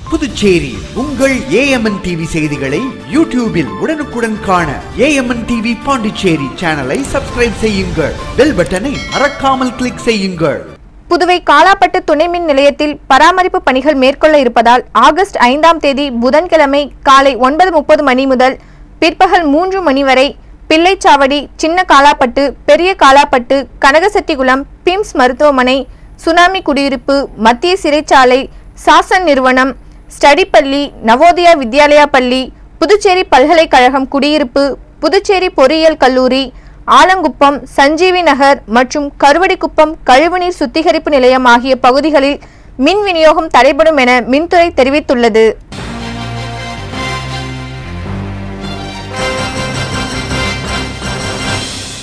புதுச்சேரி உங்கள் AMN TV செய்திகளை யூடியூபில் உடனுக்குடன் காண ஏஎம்என் டிவி பாண்டிச்சேரி சேனலை சப்ஸ்கிரைப் செய்யுங்கள் பெல் பட்டனை மறக்காமல் கிளிக் செய்யுங்கள் புதுவை காலாப்பட்டு துணை மின் நிலையத்தில் பராமரிப்பு பணிகள் மேற்கொள்ள இருப்பதால் ஆகஸ்ட் ஐந்தாம் தேதி புதன்கிழமை காலை ஒன்பது முப்பது மணி முதல் பிற்பகல் மூன்று மணி வரை பிள்ளைச்சாவடி சின்ன காலாப்பட்டு பெரிய காலாப்பட்டு கனகசெட்டிகுளம் பிம்ஸ் மருத்துவமனை சுனாமி குடியிருப்பு மத்திய சிறைச்சாலை சாசன் நிறுவனம் ஸ்டடி பள்ளி நவோதயா வித்யாலயா பள்ளி புதுச்சேரி பல்கலைக்கழகம் குடியிருப்பு புதுச்சேரி பொறியியல் கல்லூரி ஆலங்குப்பம் சஞ்சீவி நகர் மற்றும் கருவடிக்குப்பம் கழிவுநீர் சுத்திகரிப்பு நிலையம் ஆகிய பகுதிகளில் மின் விநியோகம் தடைபடும் என மின்துறை தெரிவித்துள்ளது